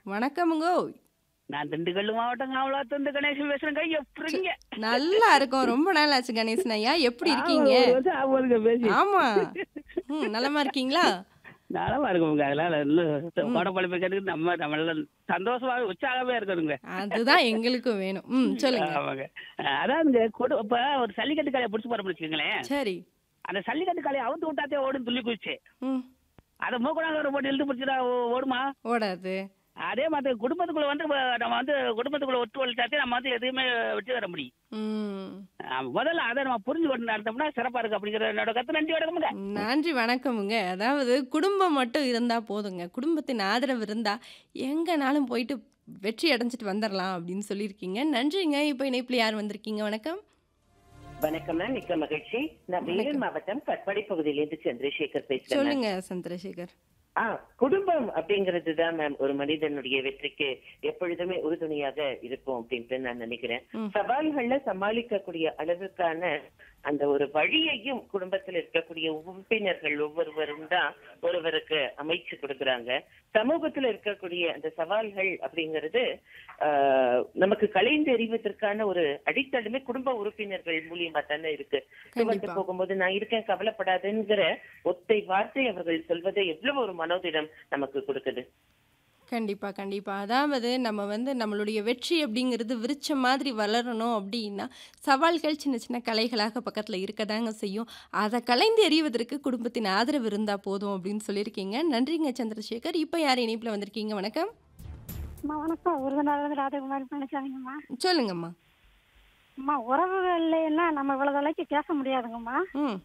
வணக்கமுங்கோ நான் திண்டுக்கல் மாவட்டம் காவலாத்தந்து கணேசன் பேசுறேங்க எப்படிங்க நல்லா இருக்கும் ரொம்ப நாள் ஆச்சு கணேசன் ஐயா எப்படி இருக்கீங்க ஆமா, ஒரு வருஷம் ஆகுதுங்க பேசி ஆமா ம் நலமா இருக்கீங்களா நலமா இருக்குங்க அதனால இன்னும் கோடப்பழப்பை கேட்டு நம்ம நம்மள சந்தோஷமா உற்சாகமே இருக்கணுங்க அதுதான் எங்களுக்கும் வேணும் ம் சொல்லுங்க ஆமாங்க அதாவதுங்க கொடு இப்ப ஒரு சல்லிக்கட்டு காலையை பிடிச்சி போறோம்னு வச்சுக்கோங்களேன் சரி அந்த சல்லிக்கட்டு காலையை அவுத்து விட்டாத்தே ஓடும் துள்ளி குதிச்சு ம் அதை மூக்கணாங்க போட்டு இழுத்து பிடிச்சா ஓடுமா ஓடாது அதே மாதிரி குடும்பத்துக்குள்ள வந்து இப்ப நம்ம வந்து குடும்பத்துக்குள்ள ஒத்து வழிச்சாத்தே நம்ம வந்து எதுவுமே வெற்றி வர முடியும் ம் ஆமா, முதல்ல அதை நம்ம புரிஞ்சு கொண்டு நடந்தோம்னா சிறப்பா இருக்கு அப்படிங்கிற என்னோட கத்து நன்றி வணக்கமுங்க நன்றி வணக்கமுங்க அதாவது குடும்பம் மட்டும் இருந்தா போதுங்க குடும்பத்தின் ஆதரவு இருந்தா எங்கனாலும் போயிட்டு வெற்றி அடைஞ்சிட்டு வந்துடலாம் அப்படின்னு சொல்லியிருக்கீங்க நன்றிங்க இப்போ இணைப்பில் யார் வந்திருக்கீங்க வணக்கம் வணக்கம் மேம் மிக்க மகிழ்ச்சி நான் வேலூர் மாவட்டம் கட்பாடி பகுதியிலிருந்து சந்திரசேகர் பேசுறேன் ma'am. சொல்லுங்க சந்திரசேகர் ஆ குடும்பம் அப்படிங்கிறது தான் மேம் ஒரு மனிதனுடைய வெற்றிக்கு எப்பொழுதுமே உறுதுணையாக இருக்கும் அப்படின்ட்டு நான் நினைக்கிறேன் ம். சவால்கள்ல சமாளிக்கக்கூடிய அளவுக்கான அந்த ஒரு வழியையும் குடும்பத்தில் இருக்கக்கூடிய உறுப்பினர்கள் ஒவ்வொருவரும் தான் ஒருவருக்கு அமைச்சு கொடுக்கறாங்க சமூகத்துல இருக்கக்கூடிய அந்த சவால்கள் அப்படிங்கிறது ஆஹ், நமக்கு கலைந்தெறிவதற்கான ஒரு அடித்தளமே குடும்ப உறுப்பினர்கள் மூலியமா தானே இருக்கு வந்து கண்டிப்பா போகும்போது நான் இருக்கேன் கவலைப்படாதுங்கிற ஒத்தை வார்த்தை அவர்கள் சொல்வதை எவ்வளவு ஒரு மனோதிடம் நமக்கு கொடுக்குது கண்டிப்பா கண்டிப்பா அதாவது நம்ம வந்து நம்மளுடைய வெற்றி அப்படிங்கிறது விரிச்ச மாதிரி வளரணும் அப்படின்னா சவால்கள் சின்ன சின்ன கலைகளாக பக்கத்துல இருக்கதாங்க செய்யும் அதை கலைந்து எறிவதற்கு குடும்பத்தின் ஆதரவு இருந்தா போதும் அப்படின்னு சொல்லியிருக்கீங்க நன்றிங்க சந்திரசேகர் இப்போ யார் இணைப்புல வந்திருக்கீங்க வணக்கம் அம்மா வணக்கம் விருதுநகர்லேருந்து ராஜகுமாரி பழனிசாமிங்கம்மா சொல்லுங்கம்மா அம்மா உறவுகள் இல்லைன்னா நம்ம இவ்வளவு தொலைக்கு பேச முடியாதுங்கம்மா ம்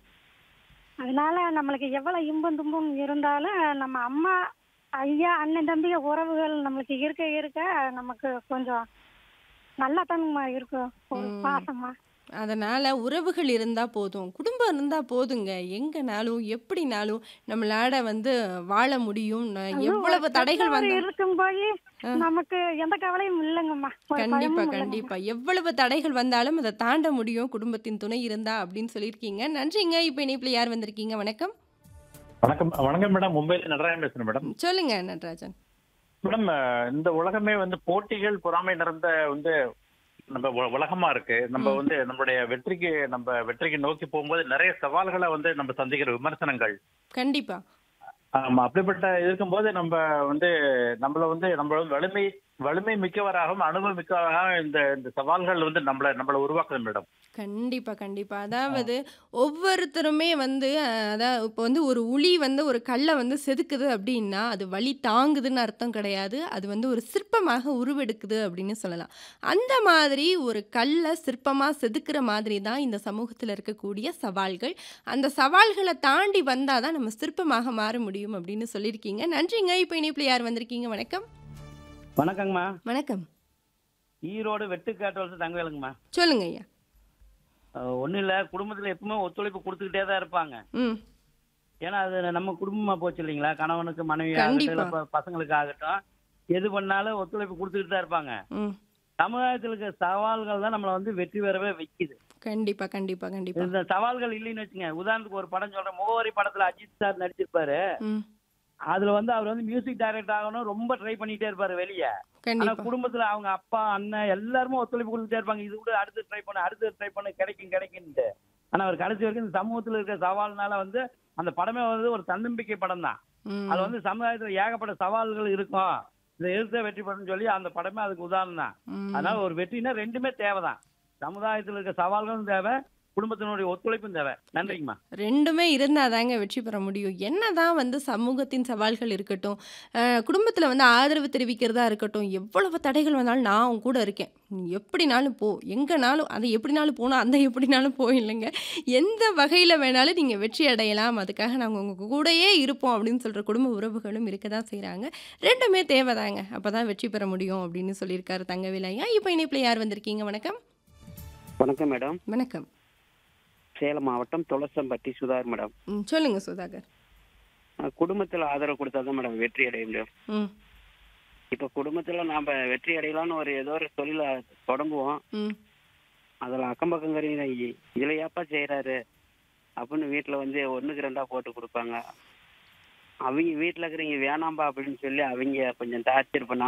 அதனால நம்மளுக்கு எவ்வளவு இன்பம் துன்பம் இருந்தாலும் நம்ம அம்மா ஐயா அண்ணன் தம்பிய உறவுகள் நம்மளுக்கு இருக்க இருக்க நமக்கு கொஞ்சம் நல்லா தானுங்கம்மா இருக்கும் ஒரு ம். பாசமா அதனால உறவுகள் இருந்தா போதும் குடும்பம் இருந்தா போதுங்க எங்கனாலும் எப்படினாலும் நம்மளால வந்து வாழ முடியும் ந- எவ்வளவு தடைகள் பெற்றோர் வந்தாலும் இருக்கும் போய் ஆ. நமக்கு எந்த கவலையும் இல்லைங்கம்மா ஒரு கண்டிப்பா பயமும் இல்லைங்கம்மா. கண்டிப்பா எவ்வளவு தடைகள் வந்தாலும் அதை தாண்ட முடியும் குடும்பத்தின் துணை இருந்தா அப்படின்னு சொல்லியிருக்கீங்க நன்றிங்க இப்போ இணைப்புல யார் வந்திருக்கீங்க வணக்கம் வணக்கம் வணக்கம் மேடம் மும்பைல நடராஜன் பேசுறேன் மேடம் சொல்லுங்க நடராஜன் மேடம் அஹ், இந்த உலகமே வந்து போட்டிகள் பொறாமை நிறைந்த வந்து நம்ம உ- உலகமா இருக்கு நம்ம ம். வந்து நம்மளுடைய வெற்றிக்கு நம்ம வெற்றிக்கு நோக்கி போகும்போது நிறைய சவால்களை வந்து நம்ம சந்திக்கிற விமர்சனங்கள் கண்டிப்பா ஆமா அப்படிப்பட்ட இருக்கும்போது நம்ம வந்து நம்மள வந்து நம்மள வந்து வலிமை வலிமை மிக்கவராகவும் அனுபவம் மிக்கவராகவும் இந்த இந்த சவால்கள் வந்து நம்மள நம்மள உருவாக்குது மேடம் கண்டிப்பா கண்டிப்பா அதாவது ஒவ்வொருத்தருமே வந்து அஹ், அதாவது இப்போ வந்து ஒரு உளி வந்து ஒரு கல்லை வந்து செதுக்குது அப்படின்னா அது வலி தாங்குதுன்னு அர்த்தம் கிடையாது அது வந்து ஒரு சிற்பமாக உருவெடுக்குது அப்படின்னு சொல்லலாம் அந்த மாதிரி ஒரு கல்லை சிற்பமாக செதுக்குற மாதிரி தான் இந்த சமூகத்தில் இருக்கக்கூடிய சவால்கள் அந்த சவால்களை தாண்டி வந்தால் தான் நம்ம சிற்பமாக மாற முடியும் அப்படின்னு சொல்லியிருக்கீங்க நன்றிங்க இப்போ இணைப்பில் யார் வந்திருக்கீங்க வணக்கம் வணக்கங்கம்மா வணக்கம் ஈரோடு வெட்டுக்காட்டு வருஷம் தங்கவேலுங்கம்மா சொல்லுங்க ஐயா ஒன்றும் இல்லை குடும்பத்தில் எப்பவுமே ஒத்துழைப்பு கொடுத்துக்கிட்டே தான் இருப்பாங்க ம் ஏன்னா அது நம்ம குடும்பமா போச்சு இல்லைங்களா கணவனுக்கு மனைவி கண்டிப்பா. ஆகட்டும் இல்ல ப- பசங்களுக்கு ஆகட்டும் எது பண்ணாலும் ஒத்துழைப்பு கொடுத்துக்கிட்டு தான் இருப்பாங்க ம் சமுதாயத்தில் இருக்க சவால்கள் தான் நம்மளை வந்து வெற்றி பெறவே வைக்குது கண்டிப்பா கண்டிப்பா கண்டிப்பா இந்த சவால்கள் இல்லைன்னு வச்சுங்க உதாரணத்துக்கு ஒரு படம் சொல்றேன் முகவரி படத்துல அஜித் சார் நடிச்சிருப்பாரு ம் அதுல வந்து அவர் வந்து மியூசிக் டைரக்டர் ஆகணும் ரொம்ப ட்ரை பண்ணிட்டே இருப்பாரு வெளியே ஆனா கண்டிப்பா குடும்பத்துல அவங்க அப்பா அண்ணன் எல்லாருமே ஒத்துழைப்பு கொடுத்துட்டே இருப்பாங்க இது கூட அடுத்து ட்ரை பண்ணு அடுத்து ட்ரை பண்ணு கிடைக்கும் கிடைக்கும்ட்டு ஆனா அவர் கடைசி வரைக்கும் இந்த சமூகத்துல இருக்க சவால்னால வந்து அந்த படமே வந்து ஒரு தன்னம்பிக்கை படம் தான் ம். அது வந்து சமுதாயத்துல ஏகப்பட்ட சவால்கள் இருக்கும் இதை எதிர்த்து வெற்றி பெறணும்னு சொல்லி அந்த படமே அதுக்கு உதாரணம் தான் ம். அதனால ஒரு வெற்றினா ரெண்டுமே தேவைதான் சமுதாயத்துல இருக்க சவால்களும் தேவை குடும்பத்தினுடைய ஒத்துழைப்பும் தேவை நன்றிங்கம்மா ரெண்டுமே இருந்தாதாங்க வெற்றி பெற முடியும் என்னதான் வந்து சமூகத்தின் சவால்கள் இருக்கட்டும் அஹ், குடும்பத்துல வந்து ஆதரவு தெரிவிக்கிறதா இருக்கட்டும் எவ்வளவு தடைகள் வந்தாலும் நான் உன் கூட இருக்கேன் நீ எப்படினாலும் போ எங்கனாலும் அது எப்படினாலும் போனால் அந்த எப்படினாலும் போயில்லைங்க எந்த வகையில் வேணாலும் நீங்கள் வெற்றி அடையலாம் அதுக்காக நாங்கள் உங்கள் கூடயே இருப்போம் அப்படின்னு சொல்கிற குடும்ப உறவுகளும் இருக்க தான் செய்கிறாங்க ரெண்டுமே தேவைதாங்க அப்போ தான் வெற்றி பெற முடியும் அப்படின்னு சொல்லியிருக்காரு தங்கவேலையா இப்போ இணைப்பில் யார் வந்திருக்கீங்க வணக்கம் வணக்கம் மேடம் வணக்கம் சேலம் மாவட்டம் துளசம்பட்டி சுதார் மேடம் ம் சொல்லுங்க சுதாகர் அஹ் குடும்பத்துல ஆதரவு கொடுத்தா தான் மேடம் வெற்றி அடைய முடியும் ம் இப்ப குடும்பத்துல நாம வெற்றி அடையலாம்னு ஒரு ஏதோ ஒரு தொழிலை தொடங்குவோம் ம் அதுல அக்கம் பக்கங்கிறீங்க இதுல ஏப்பா செய்யறாரு அப்படின்னு வீட்டுல வந்து ஒண்ணுக்கு ரெண்டா போட்டு கொடுப்பாங்க அவங்க வீட்டுல இருக்கிறவங்க வேணாம்பா அப்படின்னு சொல்லி அவங்க கொஞ்சம் டார்ச்சர் பண்ண